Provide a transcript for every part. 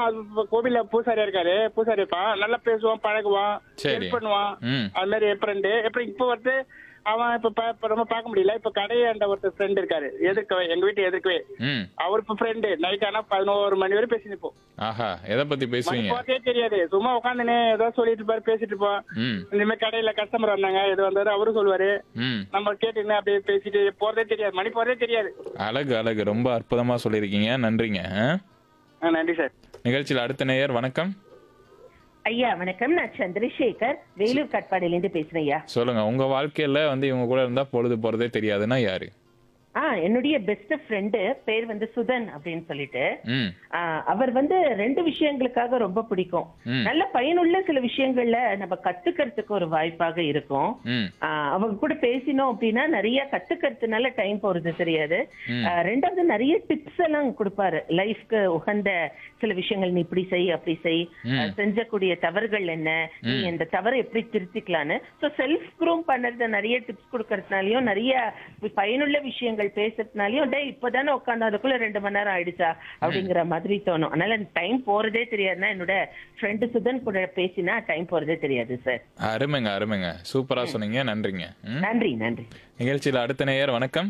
இப்ப கோவில்ல பூசாரியா இருக்காரு பூசாரி இருப்பான் நல்லா பேசுவான் பழகுவான் சரி. ஹெல்ப் பண்ணுவான் ம் அது மாதிரி என் ஃப்ரெண்டு இப்ப இப்ப வந்து அவன் இப்ப பா- இப்ப ரொம்ப பார்க்க முடியல இப்ப கடையாண்ட ஒருத்தர் ஃப்ரெண்ட் இருக்காரு எதிர்க்கவே எங்க வீட்டு எதிர்க்கவே ம் அவர் இப்ப ஃப்ரெண்டு நைட் ஆனா பதினோரு மணி வரை பேசி நிப்போம் ஆஹா எதை பத்தி மணி பேசுவீங்க போறதே தெரியாது சும்மா உட்காந்துனே ஏதோ சொல்லிட்டு இருப்பாரு பேசிட்டு இருப்போம் ம் இந்த மாதிரி கடையில கஸ்டமர் வந்தாங்க இது வந்தாரு அவரும் சொல்லுவாரு ம் நம்ம கேட்டுன்னு அப்படியே பேசிட்டு போறதே தெரியாது மணி போறதே தெரியாது அழகு அழகு ரொம்ப அற்புதமா சொல்லியிருக்கீங்க நன்றிங்க ஆ? ஆ, நன்றி சார் நிகழ்ச்சியில் அடுத்த நேயர் வணக்கம் ஐயா வணக்கம் நான் சந்திரசேகர் வேலூர் கட்பாடியிலேருந்து பேசுறேன் ஐயா சொல்லுங்க உங்க வாழ்க்கையில வந்து இவங்க கூட இருந்தா பொழுது போறதே தெரியாதுன்னா யாரு ஆ என்னுடைய பெஸ்ட் ஃப்ரெண்டு பேர் வந்து சுதன் அப்படின்னு சொல்லிட்டு ம் ஆ, அவர் வந்து ரெண்டு விஷயங்களுக்காக ரொம்ப பிடிக்கும் ம். நல்ல பயனுள்ள சில விஷயங்கள்ல நம்ம கத்துக்கிறதுக்கு ஒரு வாய்ப்பாக இருக்கும் ம் ஆ, அவங்க கூட பேசினோம் அப்படின்னா நிறைய கத்துக்கிறதுனால டைம் போறது தெரியாது ம். ஆ, ரெண்டாவது நிறைய டிப்ஸ் எல்லாம் கொடுப்பாரு லைஃப்க்கு உகந்த சில விஷயங்கள் நீ இப்படி செய் அப்படி செய் ம். ஆ, செஞ்சக்கூடிய தவறுகள் என்ன நீ இந்த தவறை எப்படி திருத்திக்கலான்னு ஸோ செல்ஃப் க்ரூம் பண்ணுறது நிறைய டிப்ஸ் கொடுக்கறதுனாலயும் நிறைய பயனுள்ள விஷயங்கள் பேசுறதுனாலயும் டே இப்பதானே உட்காந்து அதுக்குள்ள ரெண்டு மணி நேரம் ஆயிடுச்சா அப்படிங்கிற மாதிரி தோணும் அதனால டைம் போறதே தெரியாதுன்னா என்னோட ஃப்ரெண்டு சுதன் கூட பேசினா டைம் போறதே தெரியாது சார் அருமைங்க அருமைங்க சூப்பரா சொன்னீங்க நன்றிங்க ம். நன்றி நன்றி நிகழ்ச்சியில் அடுத்த நேயர் வணக்கம்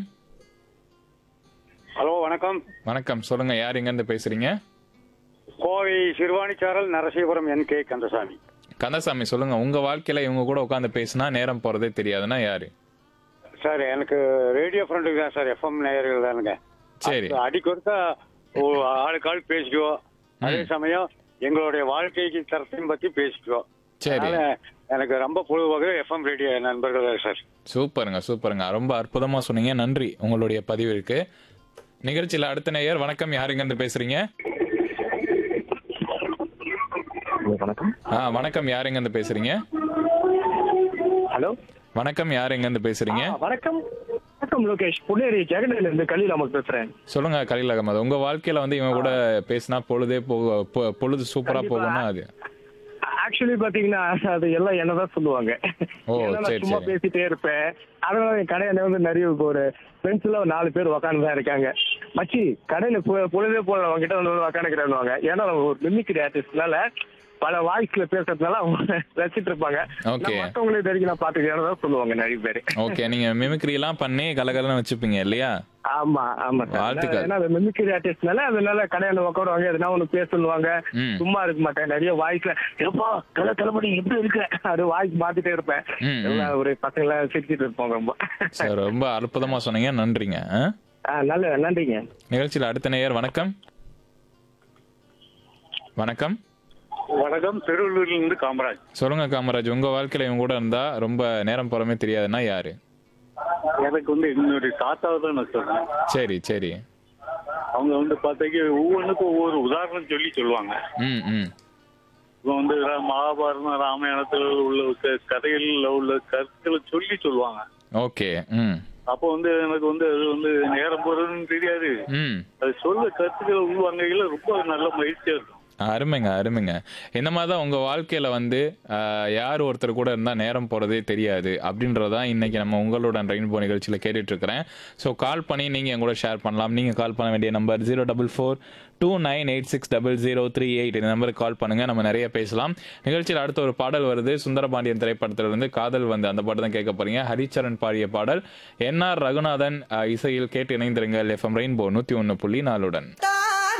ஹலோ வணக்கம் வணக்கம் சொல்லுங்க யார் எங்க இருந்து பேசுறீங்க கோவை சிறுவாணிச்சாரல் நரசீபுரம் என் கே கந்தசாமி கந்தசாமி சொல்லுங்க உங்க வாழ்க்கையில இவங்க கூட உட்காந்து பேசினா நேரம் போறதே தெரியாதுன்னா யாரு சார் எனக்கு ரேடியோ ஃப்ரெண்டுக்கு தான் சார் எஃப்எம் நேயர்கள் தானுங்க சரி அது அடிக்கொருக்கா ஓ- ஆளுக்கு ஆள் பேசிக்குவோம் அதே சமயம் எங்களுடைய வாழ்க்கைக்கு தரத்தையும் பத்தி பேசிக்குவோம் சரி அதனால எனக்கு ரொம்ப பொழுதுவாக எஃப்எம் ரேடியோ நண்பர்கள் தான் சார் சூப்பருங்க சூப்பருங்க ரொம்ப அற்புதமா சொன்னீங்க நன்றி உங்களுடைய பதிவிற்கு நிகழ்ச்சியில அடுத்த நேயர் வணக்கம் யாருங்க இருந்து பேசுறீங்க வணக்கம் ஆ வணக்கம் யாருங்க இருந்து பேசுறீங்க ஹலோ வணக்கம் யார் எங்க இருந்து பேசுறீங்க வணக்கம் வணக்கம் லோகேஷ் புனேரி ஜெகனில இருந்து கலில் அமர் பேசுறேன் சொல்லுங்க கலீல் அகமது உங்க வாழ்க்கையில வந்து இவங்க கூட பேசினா பொழுதே போக பொ- பொழுது சூப்பரா போகும்னா அது ஆக்சுவலி பாத்தீங்கன்னா அது எல்லாம் என்னதான் சொல்லுவாங்க ஓ, ஏன்னா நான் சரி, சும்மா சரி. பேசிட்டே இருப்பேன் அதனால என் கடையில வந்து நிறைய ஒரு ஃப்ரெண்ட்ஸ்ல ஒரு நாலு பேர் உக்காந்து தான் இருக்காங்க மச்சி கடையில பொ- பொழுதே போல அவங்க கிட்ட வந்து உக்காந்துக்கிறாங்க ஏன்னா அவங்க ஒரு மிமிக்ரி ஆர்டிஸ்ட்னால பல வாய்ஸ்ல பேசுறதுனால அவங்க ரசிச்சிட்டு இருப்பாங்க Okay. நான் மத்தவங்களே தெரிஞ்சு நான் பாத்துக்கிறேன் தான் சொல்லுவாங்க நிறைய பேர் ஓகே நீங்க மிமிக்ரி எல்லாம் பண்ணி கலகலன்னு வச்சுப்பீங்க இல்லையா ஆமா ஆமா சார் வாழ்த்துக்கள். ஏன்னா மிமிக்ரி ஆர்டிஸ்ட்னால அதனால கடையில உட்காருவாங்க எதனா ஒண்ணு பேச சொல்லுவாங்க ம். சும்மா இருக்க மாட்டேன் நிறைய வாய்ஸ்ல எப்பா தலை தலைமுடி எப்படி இருக்க அது வாய்ஸ் மாத்திட்டே இருப்பேன் ம், ம். எல்லாம் ஒரு பசங்க எல்லாம் சிரிச்சிட்டு இருப்போம் ரொம்ப சார் ரொம்ப அற்புதமா சொன்னீங்க நன்றிங்க ஆ? ஆ, நல்ல நன்றிங்க நிகழ்ச்சியில் அடுத்த நேயர் வணக்கம் வணக்கம் வணக்கம் திருவள்ளூர்ல இருந்து காமராஜ் சொல்லுங்க காமராஜ் உங்க வாழ்க்கையில இவங்க கூட இருந்தா ரொம்ப நேரம் போறமே தெரியாதுன்னா யாரு எனக்கு வந்து என்னுடைய தாத்தாவை தான் நான் சொல்றேன் சரி சரி அவங்க வந்து பார்த்தீங்க ஒவ்வொன்றுக்கும் ஒவ்வொரு உதாரணம் சொல்லி சொல்லுவாங்க ம் ம் இப்போ வந்து ரா- மகாபாரதம் ராமாயணத்துல உள்ள க- கதைகள்ல உள்ள கருத்துக்களை சொல்லி சொல்லுவாங்க ஓகே ம் அப்போ வந்து எனக்கு வந்து அது வந்து நேரம் போறதுன்னு தெரியாது ம் அது சொல்ல கருத்துக்களை உள்வாங்கையில ரொம்ப நல்ல மகிழ்ச்சியா இருக்கும் அருமைங்க அருமைங்க இந்த மாதிரி தான் உங்கள் வாழ்க்கையில் வந்து ஆஹ், யார் ஒருத்தர் கூட இருந்தால் நேரம் போகிறதே தெரியாது அப்படின்றதான் இன்னைக்கு நம்ம உங்களோட ரெயின்போ நிகழ்ச்சியில் கேட்டுட்டு இருக்கிறேன் ஸோ கால் பண்ணி நீங்கள் என் கூட ஷேர் பண்ணலாம் நீங்கள் கால் பண்ண வேண்டிய number zero double four two nine eight six double zero three eight இந்த நம்பருக்கு கால் பண்ணுங்கள் நம்ம நிறைய பேசலாம் நிகழ்ச்சியில் அடுத்த ஒரு பாடல் வருது சுந்தரபாண்டியன் திரைப்படத்திலிருந்து காதல் வந்து அந்த பாட்டு தான் கேட்க போறீங்க ஹரிச்சரன் பாடிய பாடல் என்ஆர் ரகுநாதன் ஆஹ், இசையில் கேட்டு இணைந்திருங்கள் எஃப்எம் ரெயின்போ நூற்றி ஒன்று புள்ளி நாலுடன்